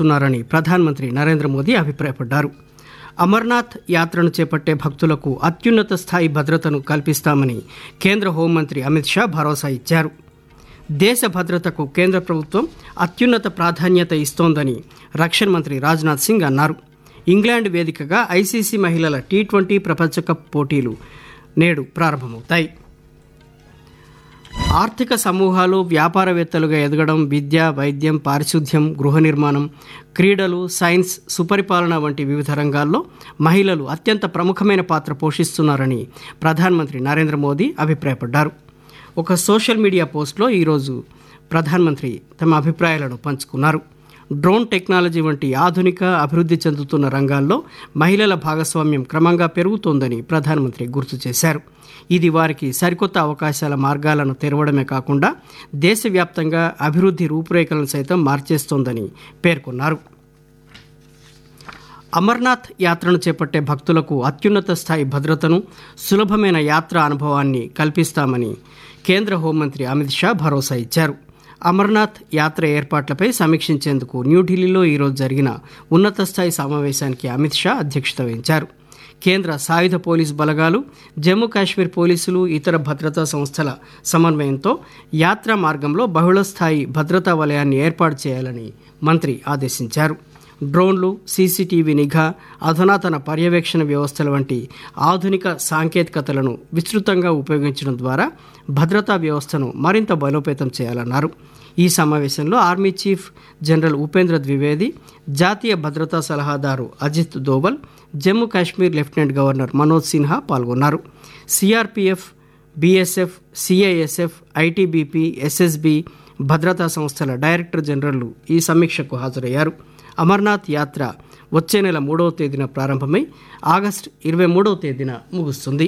చేస్తున్నారని ప్రధానమంత్రి నరేంద్ర మోదీ అభిప్రాయపడ్డారు అమర్నాథ్ యాత్రను చేపట్టే భక్తులకు అత్యున్నత స్థాయి భద్రతను కల్పిస్తామని కేంద్ర హోంమంత్రి అమిత్ షా భరోసా ఇచ్చారు దేశ భద్రతకు కేంద్ర ప్రభుత్వం అత్యున్నత ప్రాధాన్యత ఇస్తోందని రక్షణ మంత్రి రాజ్నాథ్ సింగ్ అన్నారు ఇంగ్లాండ్ వేదికగా ఐసీసీ మహిళల టీ ట్వంటీ ప్రపంచ కప్ పోటీలు నేడు ప్రారంభమవుతాయి ఆర్థిక సమూహాలు వ్యాపారవేత్తలుగా ఎదగడం విద్య వైద్యం పారిశుద్ధ్యం గృహ నిర్మాణం క్రీడలు సైన్స్ సుపరిపాలన వంటి వివిధ రంగాల్లో మహిళలు అత్యంత ప్రముఖమైన పాత్ర పోషిస్తున్నారని ప్రధానమంత్రి నరేంద్ర మోదీ అభిప్రాయపడ్డారు ఒక సోషల్ మీడియా పోస్ట్లో ఈరోజు ప్రధానమంత్రి తమ అభిప్రాయాలను పంచుకున్నారు డ్రోన్ టెక్నాలజీ వంటి ఆధునిక అభివృద్ధి చెందుతున్న రంగాల్లో మహిళల భాగస్వామ్యం క్రమంగా పెరుగుతోందని ప్రధానమంత్రి గుర్తు చేశారు ఇది వారికి సరికొత్త అవకాశాల మార్గాలను తెరవడమే కాకుండా దేశవ్యాప్తంగా అభివృద్ధి రూపురేఖలను సైతం మార్చేస్తోందని పేర్కొన్నారు అమర్నాథ్ యాత్రను చేపట్టే భక్తులకు అత్యున్నత స్థాయి భద్రతను సులభమైన యాత్ర అనుభవాన్ని కల్పిస్తామని కేంద్ర హోంమంత్రి అమిత్ షా భరోసా ఇచ్చారు అమర్నాథ్ యాత్ర ఏర్పాట్లపై సమీక్షించేందుకు న్యూఢిల్లీలో ఈరోజు జరిగిన ఉన్నత స్థాయి సమావేశానికి అమిత్ షా అధ్యక్షత వహించారు కేంద్ర సాయుధ పోలీసు బలగాలు జమ్మూ కాశ్మీర్ పోలీసులు ఇతర భద్రతా సంస్థల సమన్వయంతో యాత్రా మార్గంలో బహుళస్థాయి భద్రతా వలయాన్ని ఏర్పాటు చేయాలని మంత్రి ఆదేశించారు డ్రోన్లు సీసీటీవీ నిఘా అధునాతన పర్యవేక్షణ వ్యవస్థల వంటి ఆధునిక సాంకేతికతలను విస్తృతంగా ఉపయోగించడం ద్వారా భద్రతా వ్యవస్థను మరింత బలోపేతం చేయాలన్నారు ఈ సమావేశంలో army chief general Upendra Dwivedi జాతీయ భద్రతా సలహాదారు అజిత్ దోవల్ జమ్మూ కాశ్మీర్ లెఫ్టినెంట్ గవర్నర్ మనోజ్ సిన్హా పాల్గొన్నారు CRPF BSF CISF ITBP SSB భద్రతా సంస్థల డైరెక్టర్ జనరల్లు ఈ సమీక్షకు హాజరయ్యారు అమర్నాథ్ యాత్ర వచ్చే నెల మూడవ తేదీన ప్రారంభమై ఆగస్టు ఇరవై మూడవ తేదీన ముగుస్తుంది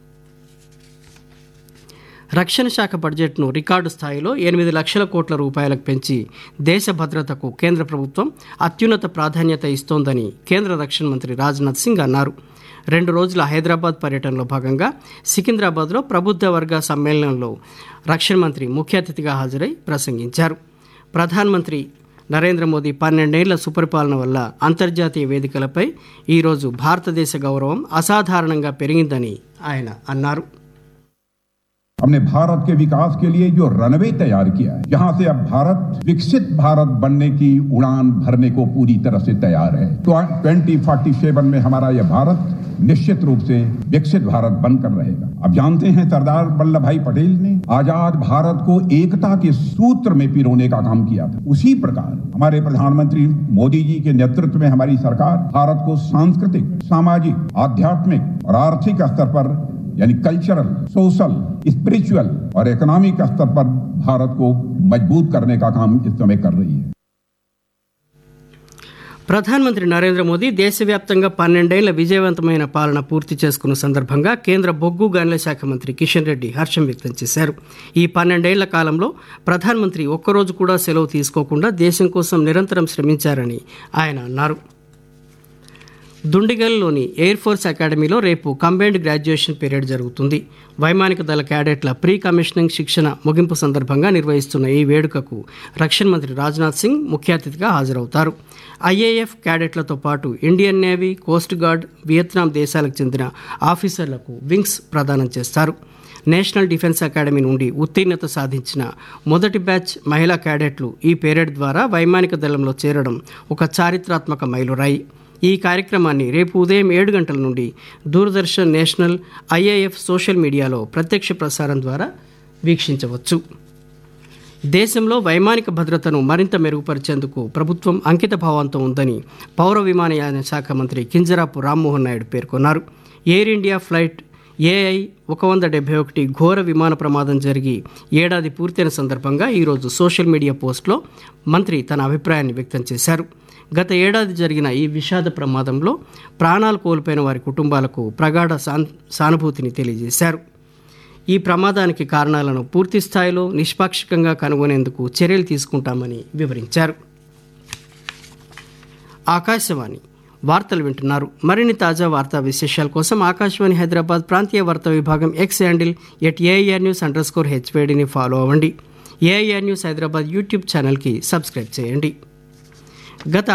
రక్షణ శాఖ బడ్జెట్ను రికార్డు స్థాయిలో ఎనిమిది లక్షల కోట్ల రూపాయలకు పెంచి దేశ భద్రతకు కేంద్ర ప్రభుత్వం అత్యున్నత ప్రాధాన్యత ఇస్తోందని కేంద్ర రక్షణ మంత్రి రాజ్నాథ్ సింగ్ అన్నారు రెండు రోజుల హైదరాబాద్ పర్యటనలో భాగంగా సికింద్రాబాద్లో ప్రబుద్ధ వర్గ సమ్మేళనంలో రక్షణ మంత్రి ముఖ్య అతిథిగా హాజరై ప్రసంగించారు ప్రధానమంత్రి నరేంద్ర మోదీ పన్నెండేళ్ల సుపరిపాలన వల్ల అంతర్జాతీయ వేదికలపై ఈరోజు భారతదేశ గౌరవం అసాధారణంగా పెరిగిందని ఆయన అన్నారు हमने भारत के विकास के लिए जो रनवे तैयार किया है जहां से अब भारत विकसित भारत बनने की उड़ान भरने को पूरी तरह से तैयार है ट्वेंटी फोर्टी सेवन में हमारा यह भारत निश्चित रूप से विकसित भारत बनकर रहेगा अब जानते हैं सरदार वल्लभ भाई पटेल ने आजाद भारत को एकता के सूत्र में पिरोने का काम किया था उसी प्रकार हमारे प्रधानमंत्री मोदी जी के नेतृत्व में हमारी सरकार भारत को सांस्कृतिक सामाजिक आध्यात्मिक और आर्थिक स्तर पर यानी कल्चरल सोशल स्पिरिचुअल और इकोनॉमिक स्तर पर भारत को मजबूत करने का काम इस समय कर रही है ప్రధానమంత్రి నరేంద్ర మోదీ దేశవ్యాప్తంగా పన్నెండేళ్ల విజయవంతమైన పాలన పూర్తి చేసుకున్న సందర్భంగా కేంద్ర బొగ్గు గనుల శాఖ మంత్రి కిషన్ రెడ్డి హర్షం వ్యక్తం చేశారు ఈ పన్నెండేళ్ల కాలంలో ప్రధానమంత్రి ఒక్కరోజు కూడా సెలవు తీసుకోకుండా దేశం కోసం నిరంతరం శ్రమించారని ఆయన అన్నారు దుండిగల్లోని ఎయిర్ ఫోర్స్ అకాడమీలో రేపు కంబైన్డ్ గ్రాడ్యుయేషన్ పీరియడ్ జరుగుతుంది వైమానిక దళ క్యాడెట్ల ప్రీ కమిషనింగ్ శిక్షణ ముగింపు సందర్భంగా నిర్వహిస్తున్న ఈ వేడుకకు రక్షణ మంత్రి రాజ్నాథ్ సింగ్ ముఖ్య అతిథిగా హాజరవుతారు ఐఏఎఫ్ క్యాడెట్లతో పాటు Indian navy coast guard Vietnam దేశాలకు చెందిన ఆఫీసర్లకు వింగ్స్ ప్రదానం చేస్తారు నేషనల్ డిఫెన్స్ అకాడమీ నుండి ఉత్తీర్ణత సాధించిన మొదటి బ్యాచ్ మహిళా క్యాడెట్లు ఈ పీరియడ్ ద్వారా వైమానిక దళంలో చేరడం ఒక చారిత్రాత్మక మైలురాయి ఈ కార్యక్రమాన్ని రేపు ఉదయం ఏడు గంటల నుండి దూరదర్శన్ నేషనల్ ఐఏఎఫ్ సోషల్ మీడియాలో ప్రత్యక్ష ప్రసారం ద్వారా వీక్షించవచ్చు దేశంలో వైమానిక భద్రతను మరింత మెరుగుపరిచేందుకు ప్రభుత్వం అంకిత భావంతో ఉందని పౌర విమానయాన శాఖ మంత్రి కింజరాపు రామ్మోహన్ నాయుడు పేర్కొన్నారు ఎయిర్ ఇండియా ఫ్లైట్ ఏఐ ఒక వంద డెబ్బై ఒకటి ఘోర విమాన ప్రమాదం జరిగి ఏడాది పూర్తయిన సందర్భంగా ఈరోజు సోషల్ మీడియా పోస్ట్లో మంత్రి తన అభిప్రాయాన్ని వ్యక్తం చేశారు గత ఏడాది జరిగిన ఈ విషాద ప్రమాదంలో ప్రాణాలు కోల్పోయిన వారి కుటుంబాలకు ప్రగాఢ సానుభూతిని తెలియజేశారు ఈ ప్రమాదానికి కారణాలను పూర్తి స్థాయిలో నిష్పాక్షికంగా కనుగొనేందుకు చర్యలు తీసుకుంటామని వివరించారు ఆకాశవాణి వార్తలు వింటున్నారు మరిన్ని తాజా వార్తా విశేషాల కోసం ఆకాశవాణి హైదరాబాద్ ప్రాంతీయ వార్తా విభాగం X handle at AIR news underscore హెచ్వేడిని ఫాలో అవ్వండి ఏఐఆర్ న్యూస్ హైదరాబాద్ యూట్యూబ్ ఛానల్కి సబ్స్క్రైబ్ చేయండి గత